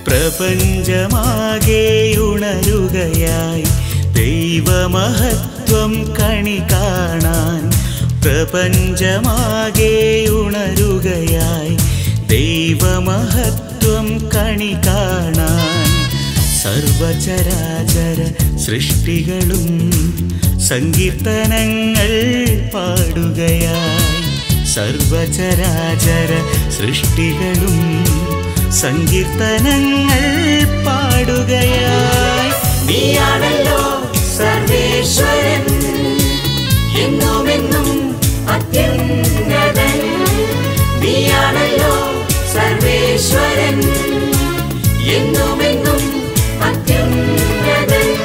പ്രപഞ്ചമാകെ ഉണരുകയായി ദൈവമഹത്വം കണി കാണാൻ പ്രപഞ്ചമാകെ ഉണരുകയായി ദൈവമഹത്വം കണി കാണാൻ സർവചരാചര സൃഷ്ടികളും സങ്കീർത്തനങ്ങൾ പാടുകയായി സർവചരാചര സൃഷ്ടികളും സങ്കീർത്തനങ്ങൾ പാടുകയായി നീയാണല്ലോ സർവേശ്വരൻ എന്നുമെന്നും അത്യുന്നതൻ നീയാണല്ലോ സർവേശ്വരൻ എന്നുമെന്നും അത്യുന്നതൻ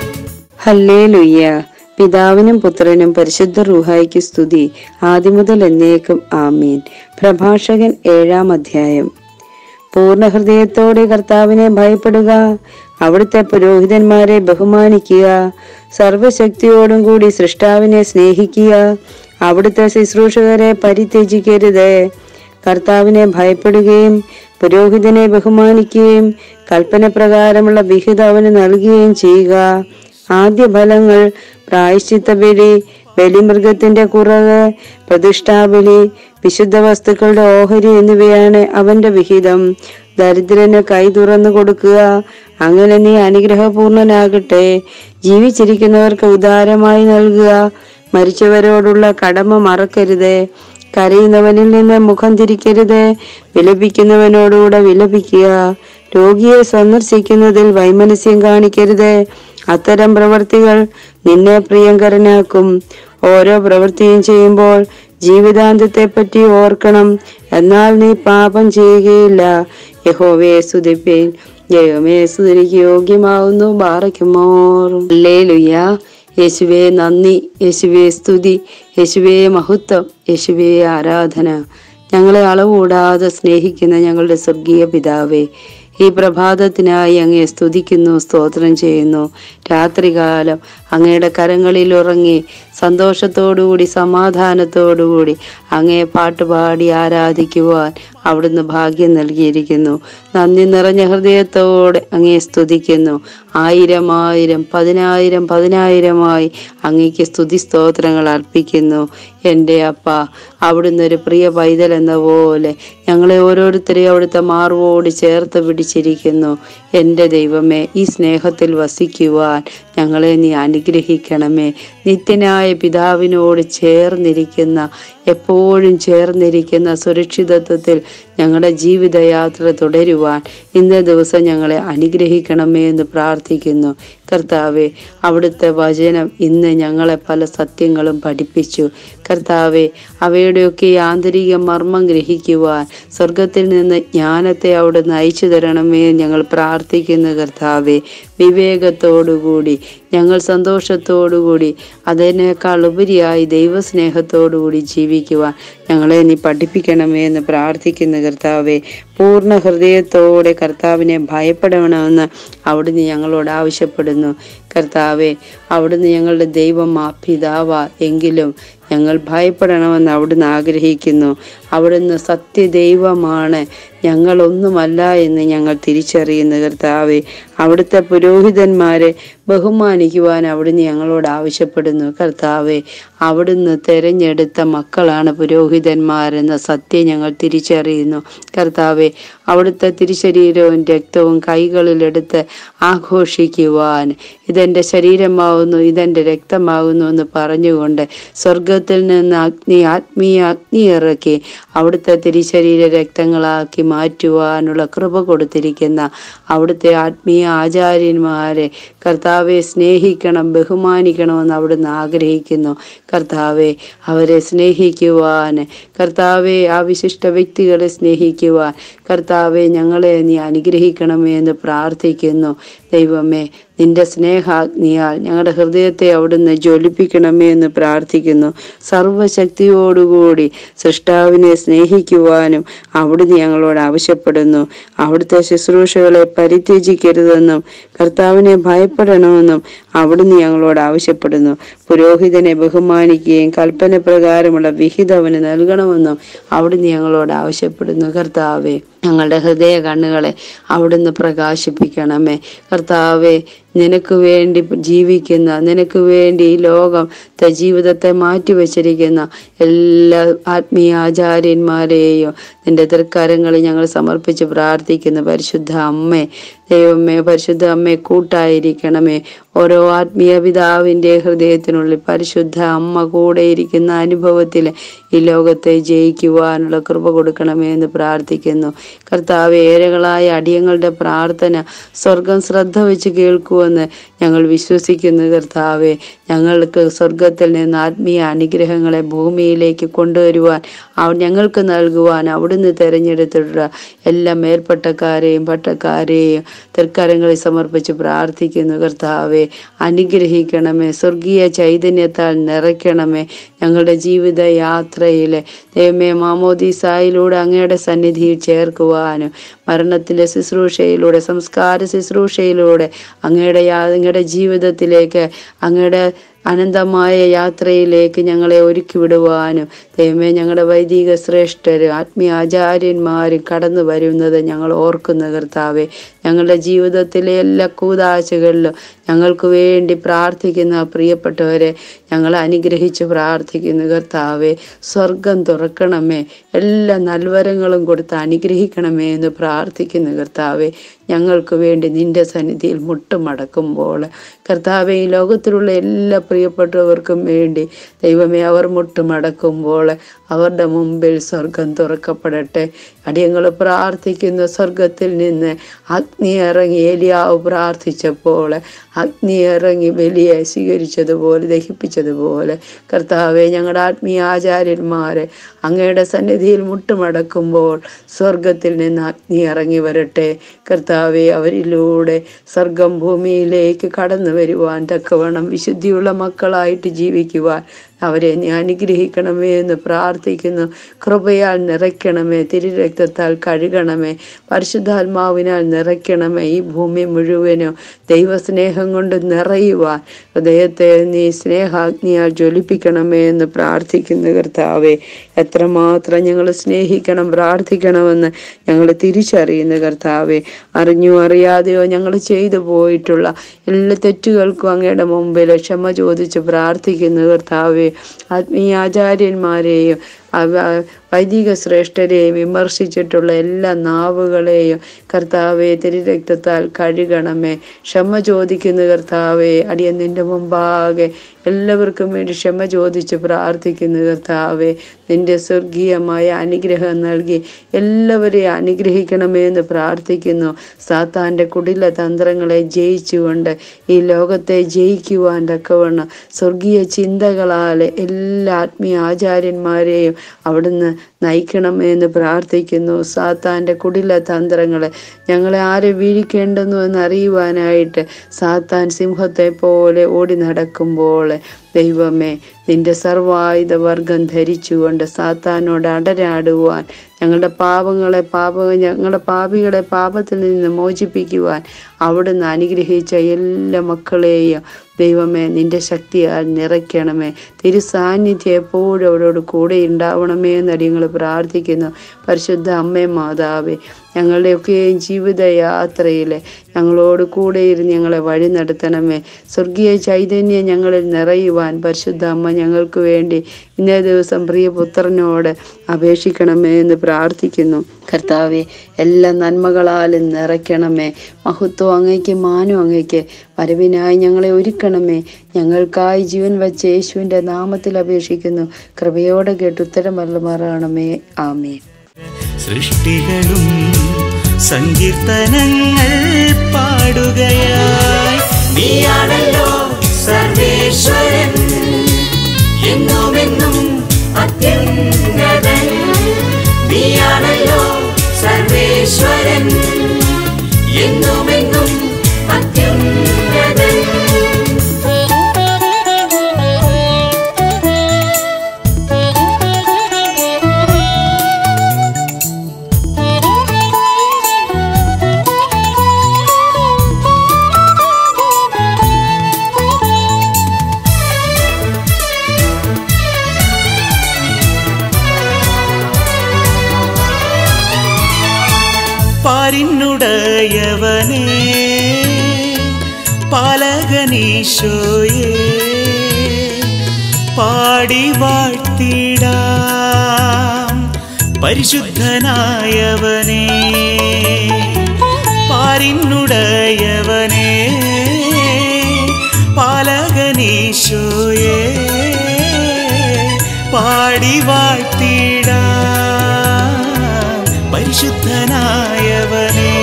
ഹല്ലേലുയ്യ പിതാവിനും പുത്രനും പരിശുദ്ധ റൂഹായിക്ക് സ്തുതി ആദിമുതൽ എന്നേക്കും ആമീൻ പ്രഭാഷകൻ ഏഴാം അധ്യായം പൂർണ്ണ ഹൃദയത്തോടെ കർത്താവിനെ ഭയപ്പെടുക അവിടുത്തെ പുരോഹിതന്മാരെ ബഹുമാനിക്കുക സർവശക്തിയോടും കൂടി സൃഷ്ടാവിനെ സ്നേഹിക്കുക അവിടുത്തെ ശുശ്രൂഷകരെ പരിത്യജിക്കരുത് കർത്താവിനെ ഭയപ്പെടുകയും പുരോഹിതനെ ബഹുമാനിക്കുകയും കൽപ്പന പ്രകാരമുള്ള വിഹിതം അവന് നൽകുകയും ചെയ്യുക ആദ്യ ഫലങ്ങൾ പ്രായശ്ചിത്ത ബലി ബലിമൃഗത്തിന്റെ കുറവ് പ്രതിഷ്ഠാബലി വിശുദ്ധ വസ്തുക്കളുടെ ഓഹരി എന്നിവയാണ് അവന്റെ വിഹിതം ദരിദ്രന് കൈ തുറന്നു കൊടുക്കുക അങ്ങനെ നീ അനുഗ്രഹപൂർണനാകട്ടെ ജീവിച്ചിരിക്കുന്നവർക്ക് ഉദാരമായി നൽകുക മരിച്ചവരോടുള്ള കടമ മറക്കരുത് കരയുന്നവനിൽ നിന്ന് മുഖം തിരിക്കരുത് വിലപിക്കുന്നവനോടുകൂടെ വിലപിക്കുക രോഗിയെ സന്ദർശിക്കുന്നതിൽ വൈമനസ്യം കാണിക്കരുത് അത്തരം പ്രവൃത്തികൾ നിന്നെ പ്രിയങ്കരനാക്കും ഓരോ പ്രവൃത്തിയും ചെയ്യുമ്പോൾ ജീവിതാന്തത്തെ പറ്റി ഓർക്കണം എന്നാൽ നീ പാപം ചെയ്യുകയില്ല യഹോവയെ സ്തുതിപ്പേൻ ദൈവമേ സ്തുതിക്ക് യോഗ്യമാവുന്നു ബാറയ്ക്കുമോർ ലേലുയ്യ യേശുവേ നന്ദി യേശുവേ സ്തുതി യേശുവേ മഹത്വം യേശുവേ ആരാധന ഞങ്ങളെ അളവുകൂടാതെ സ്നേഹിക്കുന്ന ഞങ്ങളുടെ സ്വർഗീയ പിതാവേ ഈ പ്രഭാതത്തിനായി അങ്ങയെ സ്തുതിക്കുന്നു സ്തോത്രം ചെയ്യുന്നു രാത്രികാലം അങ്ങയുടെ കരങ്ങളിൽ ഉറങ്ങി സന്തോഷത്തോടുകൂടി സമാധാനത്തോടുകൂടി അങ്ങയെ പാട്ടുപാടി ആരാധിക്കുവാൻ അവിടുന്ന് ഭാഗ്യം നൽകിയിരിക്കുന്നു നന്ദി നിറഞ്ഞ ഹൃദയത്തോടെ അങ്ങയെ സ്തുതിക്കുന്നു ആയിരം ആയിരം പതിനായിരം പതിനായിരമായി അങ്ങയ്ക്ക് സ്തുതി സ്തോത്രങ്ങൾ അർപ്പിക്കുന്നു എൻ്റെ അപ്പ അവിടുന്ന് ഒരു പ്രിയ പൈതൽ എന്ന പോലെ ഞങ്ങളെ ഓരോരുത്തരെയും അവിടുത്തെ മാർവോട് ചേർത്ത് പിടിച്ചിരിക്കുന്നു എൻ്റെ ദൈവമേ ഈ സ്നേഹത്തിൽ വസിക്കുവാൻ ഞങ്ങളെ നീ അനുഗ്രഹിക്കണമേ നിത്യനായ പിതാവിനോട് ചേർന്നിരിക്കുന്ന എപ്പോഴും ചേർന്നിരിക്കുന്ന സുരക്ഷിതത്വത്തിൽ ഞങ്ങളുടെ ജീവിതയാത്ര തുടരുവാൻ ഇന്നേ ദിവസം ഞങ്ങളെ അനുഗ്രഹിക്കണമേ എന്ന് പ്രാർത്ഥിക്കുന്നു കർത്താവെ അവിടുത്തെ വചനം ഇന്ന് ഞങ്ങളെ പല സത്യങ്ങളും പഠിപ്പിച്ചു കർത്താവെ അവയുടെയൊക്കെ ഈ ആന്തരിക മർമ്മം ഗ്രഹിക്കുവാൻ സ്വർഗത്തിൽ നിന്ന് ജ്ഞാനത്തെ അവിടുന്ന് അയച്ചു തരണമേ എന്ന് ഞങ്ങൾ പ്രാർത്ഥിക്കുന്നു കർത്താവെ വിവേകത്തോടുകൂടി ഞങ്ങൾ സന്തോഷത്തോടുകൂടി അതിനേക്കാൾ ഉപരിയായി ദൈവസ്നേഹത്തോടുകൂടി ജീവിക്കുവാൻ ഞങ്ങളെ നീ പഠിപ്പിക്കണമേ എന്ന് പ്രാർത്ഥിക്കുന്ന കർത്താവെ പൂർണ്ണ ഹൃദയത്തോടെ കർത്താവിനെ ഭയപ്പെടണമെന്ന് അവിടുന്ന് ഞങ്ങളോട് ആവശ്യപ്പെടുന്നു കർത്താവെ അവിടുന്ന് ഞങ്ങളുടെ ദൈവം ആ പിതാവ എങ്കിലും ഞങ്ങൾ ഭയപ്പെടണമെന്ന് അവിടുന്ന് ആഗ്രഹിക്കുന്നു അവിടുന്ന് സത്യദൈവമാണ് ഞങ്ങളൊന്നുമല്ല എന്ന് ഞങ്ങൾ തിരിച്ചറിയുന്നു കർത്താവെ അവിടുത്തെ പുരോഹിതന്മാരെ ബഹുമാനിക്കുവാൻ അവിടുന്ന് ഞങ്ങളോട് ആവശ്യപ്പെടുന്നു കർത്താവെ അവിടുന്ന് തെരഞ്ഞെടുത്ത മക്കളാണ് പുരോഹിതന്മാരെന്ന സത്യം ഞങ്ങൾ തിരിച്ചറിയുന്നു കർത്താവെ അവിടുത്തെ തിരുശരീരവും രക്തവും കൈകളിലെടുത്ത് ആഘോഷിക്കുവാൻ ഇതെൻ്റെ ശരീരമാവുന്നു ഇതെൻ്റെ രക്തമാകുന്നു എന്ന് പറഞ്ഞുകൊണ്ട് സ്വർഗത്തിൽ നിന്ന് അഗ്നി ആത്മീയ അഗ്നി ഇറക്കി അവിടുത്തെ തിരുശരീര രക്തങ്ങളാക്കി മാറ്റുവാനുള്ള കൃപ കൊടുത്തിരിക്കുന്ന അവിടുത്തെ ആത്മീയ ആചാര്യന്മാരെ കർത്താവെ സ്നേഹിക്കണം ബഹുമാനിക്കണമെന്ന് അവിടുന്ന് ആഗ്രഹിക്കുന്നു കർത്താവെ അവരെ സ്നേഹിക്കുവാൻ കർത്താവെ ആ വിശിഷ്ട വ്യക്തികളെ സ്നേഹിക്കുവാൻ കർത്താവെ ഞങ്ങളെ നീ അനുഗ്രഹിക്കണമേ എന്ന് പ്രാർത്ഥിക്കുന്നു ദൈവമേ നിന്റെ സ്നേഹാഗ്നിയാൽ ഞങ്ങളുടെ ഹൃദയത്തെ അവിടുന്ന് ജ്വലിപ്പിക്കണമേ എന്ന് പ്രാർത്ഥിക്കുന്നു സർവശക്തിയോടുകൂടി സൃഷ്ടാവിനെ സ്നേഹിക്കുവാനും അവിടുന്ന് ഞങ്ങളോട് ആവശ്യപ്പെടുന്നു അവിടുത്തെ ശുശ്രൂഷകളെ പരിത്യജിക്കരുതെന്നും കർത്താവിനെ ഭയപ്പെടണമെന്നും അവിടുന്ന് ഞങ്ങളോട് ആവശ്യപ്പെടുന്നു പുരോഹിതനെ ബഹുമാനിക്കുകയും കൽപ്പന പ്രകാരമുള്ള വിഹിതം അവന് നൽകണമെന്നും അവിടുന്ന് ഞങ്ങളോട് ആവശ്യപ്പെടുന്നു കർത്താവെ ഞങ്ങളുടെ ഹൃദയ കണ്ണുകളെ അവിടുന്ന് പ്രകാശിപ്പിക്കണമേ കർത്താവെ നിനക്ക് വേണ്ടി ജീവിക്കുന്ന നിനക്ക് വേണ്ടി ഈ ലോകത്തെ ജീവിതത്തെ മാറ്റിവെച്ചിരിക്കുന്ന എല്ലാ ആത്മീയ ആചാര്യന്മാരെയും നിന്റെ തൃക്കരങ്ങളിൽ ഞങ്ങൾ സമർപ്പിച്ച് പ്രാർത്ഥിക്കുന്നു പരിശുദ്ധ അമ്മേ ദൈവമേ പരിശുദ്ധ അമ്മേ കൂട്ടായിരിക്കണമേ ഓരോ ആത്മീയ പിതാവിൻ്റെ ഹൃദയത്തിനുള്ളിൽ പരിശുദ്ധ അമ്മ കൂടെ ഇരിക്കുന്ന അനുഭവത്തിൽ ഈ ലോകത്തെ ജയിക്കുവാനുള്ള കൃപ കൊടുക്കണമേ എന്ന് പ്രാർത്ഥിക്കുന്നു കർത്താവ് ഏരകളായ അടിയങ്ങളുടെ പ്രാർത്ഥന സ്വർഗം ശ്രദ്ധ വെച്ച് കേൾക്കുമെന്ന് ഞങ്ങൾ വിശ്വസിക്കുന്നു കർത്താവെ ഞങ്ങൾക്ക് സ്വർഗത്തിൽ നിന്ന് ആത്മീയ അനുഗ്രഹങ്ങളെ ഭൂമിയിലേക്ക് കൊണ്ടുവരുവാൻ അവ ഞങ്ങൾക്ക് നൽകുവാൻ അവിടുന്ന് തിരഞ്ഞെടുത്തിട്ടുള്ള എല്ലാ മേൽപ്പട്ടക്കാരെയും പട്ടക്കാരെയും തൃക്കരങ്ങളിൽ സമർപ്പിച്ച് പ്രാർത്ഥിക്കുന്നു കർത്താവെ അനുഗ്രഹിക്കണമേ സ്വർഗീയ ചൈതന്യത്താൽ നിറയ്ക്കണമേ ഞങ്ങളുടെ ജീവിത യാത്രയിലെ ദൈവമേ മാമോദീസായിലൂടെ അങ്ങയുടെ സന്നിധിയിൽ ചേർക്കുവാനും മരണത്തിലെ ശുശ്രൂഷയിലൂടെ സംസ്കാര ശുശ്രൂഷയിലൂടെ അങ്ങയുടെ യാ- അങ്ങയുടെ ജീവിതത്തിലേക്ക് അങ്ങയുടെ അനന്തമായ യാത്രയിലേക്ക് ഞങ്ങളെ ഒരുക്കി വിടുവാനും ദൈവമേ ഞങ്ങളുടെ വൈദിക ശ്രേഷ്ഠര് ആത്മീയ ആചാര്യന്മാരും കടന്നു വരുന്നത് ഞങ്ങൾ ഓർക്കുന്ന കർത്താവെ ഞങ്ങളുടെ ജീവിതത്തിലെ എല്ലാ കൂതാശകളിലും ഞങ്ങൾക്ക് വേണ്ടി പ്രാർത്ഥിക്കുന്ന പ്രിയപ്പെട്ടവരെ ഞങ്ങൾ അനുഗ്രഹിച്ച് പ്രാർത്ഥിക്കുന്നു കർത്താവെ സ്വർഗം തുറക്കണമേ എല്ലാ നൽവരങ്ങളും കൊടുത്ത് അനുഗ്രഹിക്കണമേ എന്ന് പ്രാർത്ഥിക്കുന്നു കർത്താവെ ഞങ്ങൾക്ക് വേണ്ടി നിന്റെ സന്നിധിയിൽ മുട്ടുമടക്കുമ്പോൾ കർത്താവെ ഈ ലോകത്തിലുള്ള എല്ലാ പ്രിയപ്പെട്ടവർക്കും വേണ്ടി ദൈവമേ അവർ മുട്ടുമടക്കുമ്പോൾ അവരുടെ മുമ്പിൽ സ്വർഗം തുറക്കപ്പെടട്ടെ അടിയങ്ങൾ പ്രാർത്ഥിക്കുന്ന സ്വർഗത്തിൽ നിന്ന് അഗ്നി ഇറങ്ങി ഏലിയാവ് പ്രാർത്ഥിച്ചപ്പോൾ അഗ്നി ഇറങ്ങി ബലിയെ സ്വീകരിച്ചതുപോലെ ദഹിപ്പിച്ചതുപോലെ കർത്താവെ ഞങ്ങളുടെ ആത്മീയ ആചാര്യന്മാരെ അങ്ങയുടെ സന്നിധിയിൽ മുട്ടുമടക്കുമ്പോൾ സ്വർഗത്തിൽ നിന്ന് അഗ്നി ഇറങ്ങി വരട്ടെ കർത്താവെ അവരിലൂടെ സ്വർഗം ഭൂമിയിലേക്ക് കടന്നു വരുവാൻ തക്കവണ്ണം വിശുദ്ധിയുള്ള മക്കളായിട്ട് ജീവിക്കുവാൻ അവരെ നീ അനുഗ്രഹിക്കണമേ എന്ന് പ്രാർത്ഥിക്കുന്നു കൃപയാൽ നിറയ്ക്കണമേ തിരുരക്തത്താൽ കഴുകണമേ പരിശുദ്ധാത്മാവിനാൽ നിറയ്ക്കണമേ ഈ ഭൂമി മുഴുവനും ദൈവസ്നേഹം കൊണ്ട് നിറയുവാൻ ഹൃദയത്തെ നീ സ്നേഹാഗ്നിയാൽ ജ്വലിപ്പിക്കണമേ എന്ന് പ്രാർത്ഥിക്കുന്നു കർത്താവേ എത്രമാത്രം ഞങ്ങൾ സ്നേഹിക്കണം പ്രാർത്ഥിക്കണമെന്ന് ഞങ്ങൾ തിരിച്ചറിയുന്നു കർത്താവെ അറിഞ്ഞോ അറിയാതെയോ ഞങ്ങൾ ചെയ്തു പോയിട്ടുള്ള എല്ലാ തെറ്റുകൾക്കും അങ്ങയുടെ മുമ്പിൽ ക്ഷമ ചോദിച്ച് പ്രാർത്ഥിക്കുന്നു കർത്താവെ ആത്മീയ ആചാര്യന്മാരെയും അവ- വൈദിക ശ്രേഷ്ഠരെയും വിമർശിച്ചിട്ടുള്ള എല്ലാ നാവുകളെയും കർത്താവെ തിരുരക്തത്താൽ കഴുകണമേ ക്ഷമ ചോദിക്കുന്ന കർത്താവെ അടിയൻ നിന്റെ മുമ്പാകെ എല്ലാവർക്കും വേണ്ടി ക്ഷമ ചോദിച്ച് പ്രാർത്ഥിക്കുന്നു കർത്താവെ നിന്റെ സ്വർഗീയമായ അനുഗ്രഹം നൽകി എല്ലാവരെയും അനുഗ്രഹിക്കണമേ എന്ന് പ്രാർത്ഥിക്കുന്നു സാത്താന്റെ കുടില തന്ത്രങ്ങളെ ജയിച്ചുകൊണ്ട് ഈ ലോകത്തെ ജയിക്കുവാൻ തക്കവണ്ണം സ്വർഗീയ ചിന്തകളാൽ എല്ലാ ആത്മീയ ആചാര്യന്മാരെയും അവിടുന്ന് നയിക്കണമേ എന്ന് പ്രാർത്ഥിക്കുന്നു സാത്താന്റെ കുടില തന്ത്രങ്ങളെ ഞങ്ങളെ ആരെ വീഴിക്കേണ്ടെന്നു എന്ന് അറിയുവാനായിട്ട് സാത്താൻ സിംഹത്തെ പോലെ ഓടി നടക്കുമ്പോൾ ദൈവമേ നിന്റെ സർവായുധ വർഗം ധരിച്ചുകൊണ്ട് സാത്താനോട് അടരാടുവാൻ ഞങ്ങളുടെ പാപങ്ങളെ പാപ ഞങ്ങളുടെ പാപികളെ പാപത്തിൽ നിന്ന് മോചിപ്പിക്കുവാൻ അവിടുന്ന് അനുഗ്രഹിച്ച എല്ലാ മക്കളെയും ദൈവമേ നിന്റെ ശക്തിയാൽ നിറയ്ക്കണമേ തിരു സാന്നിധ്യം എപ്പോഴും അവരോട് കൂടെ ഉണ്ടാവണമേ എന്ന് അടിയങ്ങൾ പ്രാർത്ഥിക്കുന്നു പരിശുദ്ധ അമ്മേ മാതാവേ ഞങ്ങളുടെയൊക്കെയും ജീവിത യാത്രയിൽ ഞങ്ങളോട് കൂടെ ഇരുന്ന് ഞങ്ങളെ വഴി നടത്തണമേ സ്വർഗീയ ചൈതന്യം ഞങ്ങളിൽ നിറയുവാൻ പരിശുദ്ധ അമ്മ ഞങ്ങൾക്ക് വേണ്ടി ഇന്നേ ദിവസം പ്രിയപുത്രനോട് അപേക്ഷിക്കണമേ എന്ന് പ്രാർത്ഥിക്കുന്നു കർത്താവെ എല്ലാ നന്മകളാലും നിറയ്ക്കണമേ മഹത്വം അങ്ങയ്ക്ക് മാനം അങ്ങയ്ക്ക് വരവിനായി ഞങ്ങളെ ഒരുക്കണമേ ഞങ്ങൾക്കായി ജീവൻ വച്ച യേശുവിൻ്റെ നാമത്തിൽ അപേക്ഷിക്കുന്നു കൃപയോടെ കേട്ട് ഉത്തരം വല്ലമാറാണമേ ആമേ സൃഷ്ടികളും സങ്കീർത്തനങ്ങൾ പാടുകയായി നീയാണല്ലോ സർവേശ്വരൻ എന്നുമെന്നും അത്യുന്നതൻ നീയാണല്ലോ സർവേശ്വരൻ എന്നുമെന്നും അത്യുന്നതൻ പാലകനായവനേ പാലകനീശോയേ പാടി വാഴ്ത്തിടാം പരിശുദ്ധനായവനേ പാരിനുടയവനേ പാലകനീശോയേ പാടി വാഴ്ത്തിടാം പരിശുദ്ധനായവനേ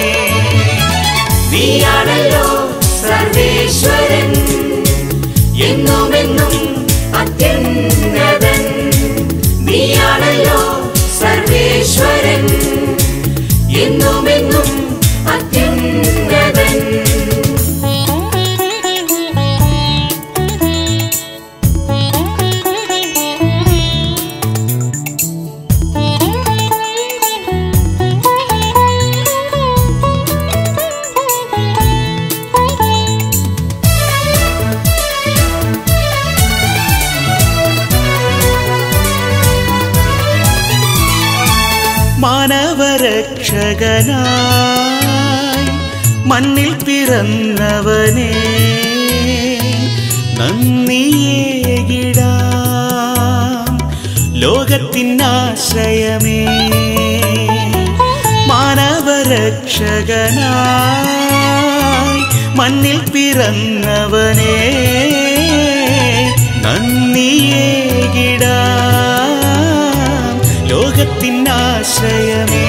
നീയാണല്ലോ സർവേശ്വരൻ എന്നുമെന്നും അത്യുന്നതൻ നീയാണല്ലോ സർവേശ്വരൻ എന്നുമെന്നും അത്യുന്നതൻ മാനവരക്ഷകനായി മണ്ണിൽ പിറന്നവനേ നന്ദിയേകിടാം ലോകത്തിനാശ്രയമേ മാനവരക്ഷകനായി മണ്ണിൽ പിറന്നവനേ നന്ദിയേകിടാം ലോകത്തിനാശ്രയമേ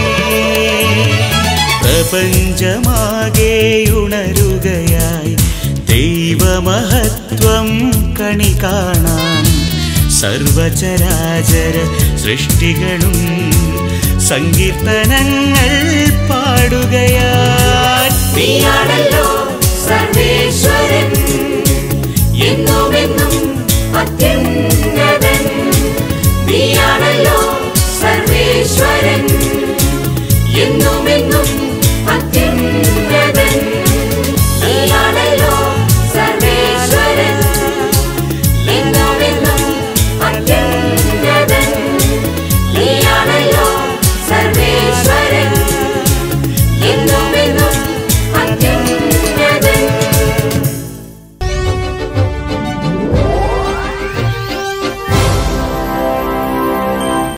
പ്രപഞ്ചമാകെ ഉണരുകയായി ദൈവമഹത്വം കണി കാണാൻ സർവചരാചര സൃഷ്ടികളും സങ്കീർത്തനങ്ങൾ പാടുകയായി നീയാണല്ലോ സർവേശ്വരൻ എന്നുമെന്നും അത്യുന്നതൻ നീയാണല്ലോ സർവേശ്വരൻ എന്നുമെന്നും